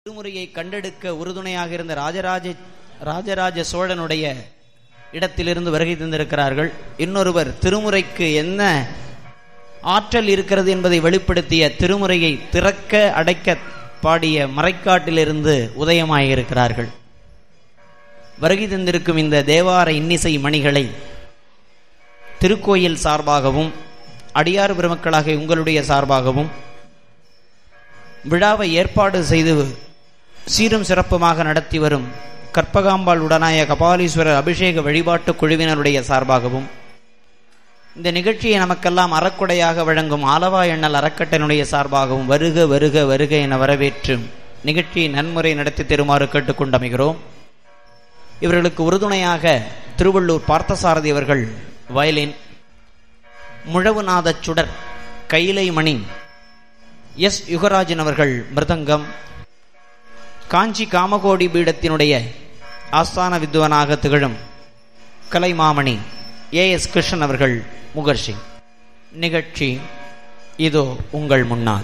திருமுறையை கண்டெடுக்க உறுதுணையாக இருந்த ராஜராஜ ராஜராஜ சோழனுடைய இடத்திலிருந்து வருகை தந்திருக்கிறார்கள் இன்னொருவர் திருமுறைக்கு என்ன ஆற்றல் இருக்கிறது என்பதை வெளிப்படுத்திய திருமுறையை திறக்க அடைக்க பாடிய மறைக்காட்டிலிருந்து உதயமாயிருக்கிறார்கள் வருகை தந்திருக்கும் இந்த தேவார இன்னிசை மணிகளை திருக்கோயில் சார்பாகவும் அடியார் பெருமக்களாக உங்களுடைய சார்பாகவும் விழாவை ஏற்பாடு செய்து சீரும் சிறப்புமாக நடத்தி வரும் கற்பகாம்பாள் உடனாய கபாலீஸ்வரர் அபிஷேக வழிபாட்டு குழுவினருடைய சார்பாகவும் இந்த நிகழ்ச்சியை நமக்கெல்லாம் அறக்குடையாக வழங்கும் ஆலவா எண்ணல் அறக்கட்டனுடைய சார்பாகவும் வருக வருக வருக என வரவேற்று நிகழ்ச்சியை நன்முறை நடத்தி தருமாறு கேட்டுக்கொண்டமைகிறோம் இவர்களுக்கு உறுதுணையாக திருவள்ளூர் பார்த்தசாரதி அவர்கள் வயலின் முழவுநாதச் சுடர் கைலை மணி எஸ் யுகராஜன் அவர்கள் மிருதங்கம் காஞ்சி காமகோடி பீடத்தினுடைய ஆஸ்தான வித்வானாக திகழும் கலைமாமணி ஏ எஸ் கிருஷ்ணன் அவர்கள் முகர்ஷி நிகழ்ச்சி இதோ உங்கள் முன்னால்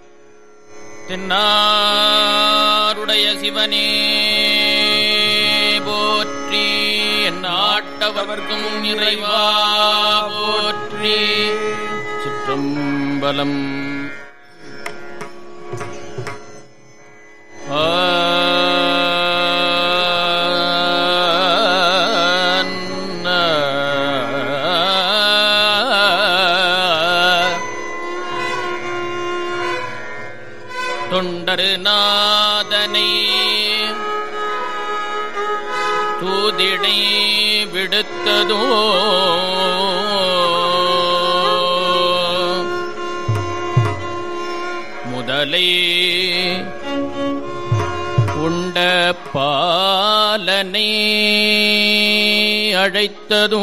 தென்னாருடைய சிவனே போற்றி நாட்டவர்க்கும் இறைவா போற்றி சிற்றம்பலம் தொண்டரு நாதனை தூதிடை விடுத்ததோ முதலை உண்ட பாலனை அழைத்ததோ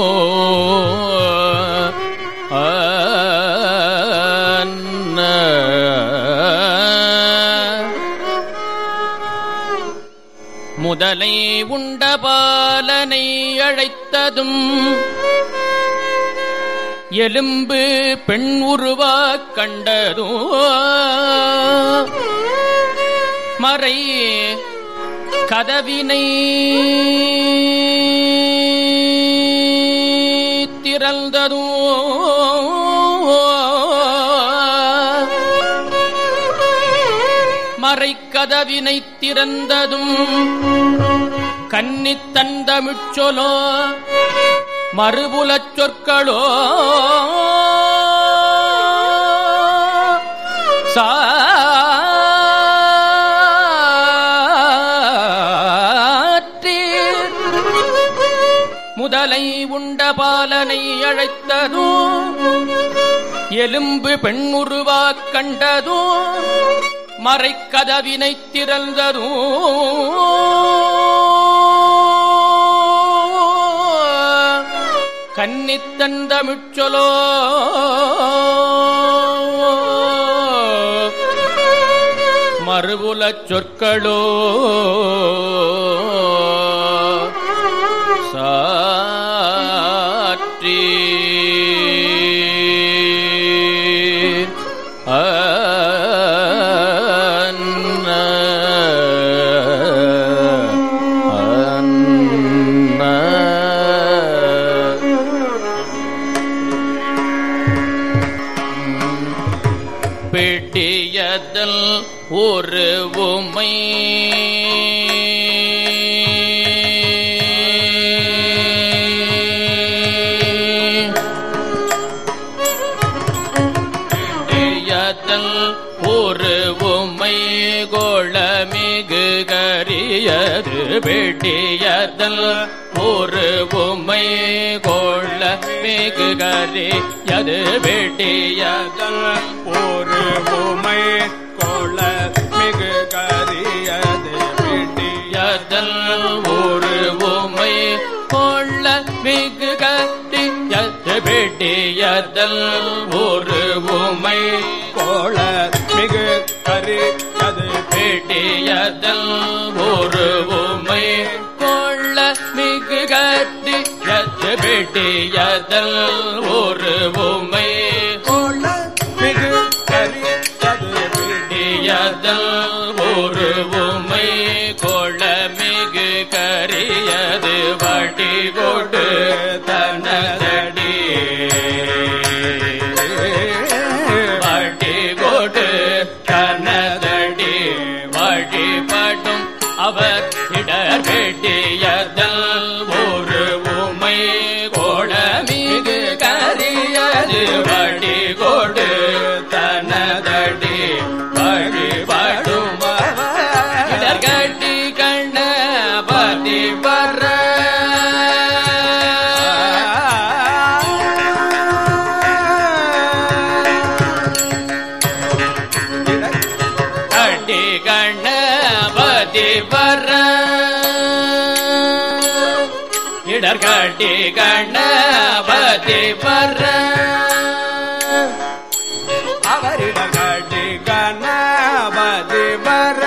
முதலை உண்ட பாலனை அழைத்ததும் எலும்பு பெண் உருவா கண்டதோ மறை கதவினை திறந்ததோ மறைக்கதவினை திறந்ததும் கன்னித் தந்தமிச்சொலோ மறுபுலச் சொற்களோ சாற்றி முதலை உண்ட பாலனை அழைத்ததோ எலும்பு பெண்ணுருவா கண்டதோ மறைக்கதவினை திறந்ததோ கன்னித்தந்தமிச்சொலோ மறுபுலச் சொற்களோ சாற்றி பெட்டியதல் ஒரு உமை பெட்டியதல் ஒரு உமை கோளமிகு கரியது பெட்டியதல் ஒரு உமை கோள மிகு கரியது பெட்டியதல் ஒரு உமை கொள மிகு கரியது யதல் ஒரு உமை கொள்ள மிகு கட்டியது பெட்டியதல் ஒரு உமை கொள மிகு கரியது பெட்டியதல் ஒரு உமை கொள்ள மிகு கட்டியது பெட்டியதல் ஒரு உமை கொள மிகு கரியது யதல் ஒரு கணபதி வர இடர்கட்டி கணபதி வர அவரிடம் கட்டி கணபதி வர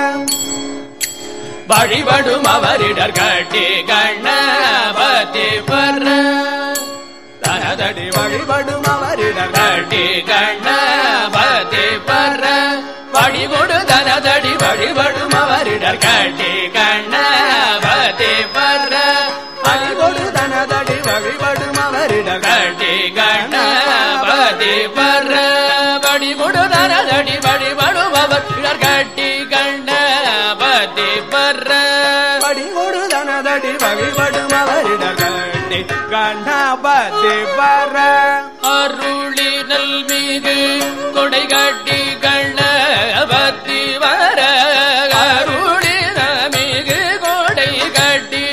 வழிபடும் அவரிடர் கட்டி கணபதி வர தனதடி வழிபடும் அவரிடம் கட்டி கணபதி வர வழிகொடு தனதடி வழிபடும் அவரிடர் கட்டி கணபதி வர வழிபடு தனதடி வழிபடும் அவரிடம் கட்டி கணபதி வர வழிகொடு தனதடி வழிபடும் அவரிடர் கட்டி கணபதி வர வழிபடு தனதடி வழிபடும் அவரிடம் கட்டி கணபதி வர அருளினல் மிகு கொடை கட்டி கணபதி வர அருளின மிகு கொடை கட்டி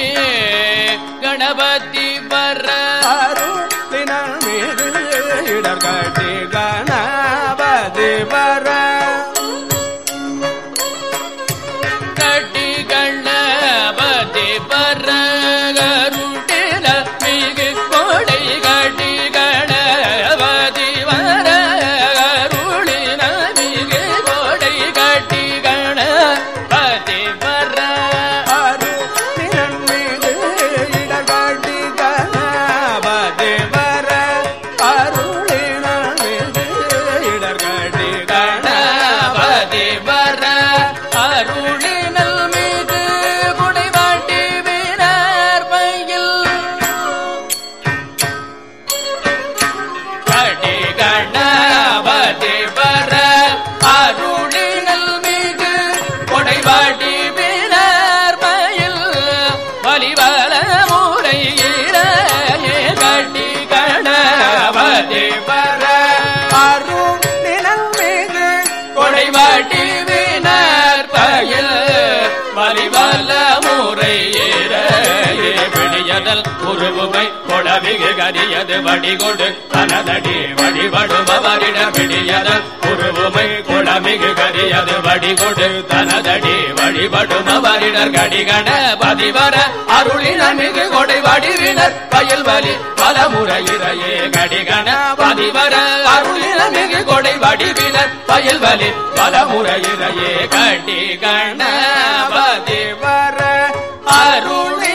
கணபதி வர அருளினர் மீது இடர் கட்டி கணபதி வர கட்டி கணபதி வர அருளின மிகு கொடை கட்டி கணபதி வர அருளின மிகு கொடை கட்டி கணபதி வர அருளினர் மீது இடர் கட்டி கணபதி வர அருளினர் மீது இடர் கட்டி கணபதி வர அருளினல் மீது குடைவாட்டி வீரர் பையில் கடி கணபதி வர அருளினல் மீது குடைவாட்டி வீரர் பையில் வலிவர முறை கட்டி கணபதி வர அருளினர் மீது கொடைவாட்டி வீணர் பயில் வலிவல்ல முறை பிடியதல் உருவுமை கொடவிகு கரியது வடிகொடு தனதடி வழிபடும் அவரிட பிடியதல் உருவுமை கொடமிகு கரியது வடிகொடு தனதடி வழிபடும் அவரிடர் கடிகண பதிவர அருளின மிகு கொடை வடிவினர் பயில் வலி பலமுறையிறையே கடிகண பதிவர அருளின மிகு கொடை வடிவினர் பயில் வலி பலமுறையிறையே கடி கண பதி வர அருளி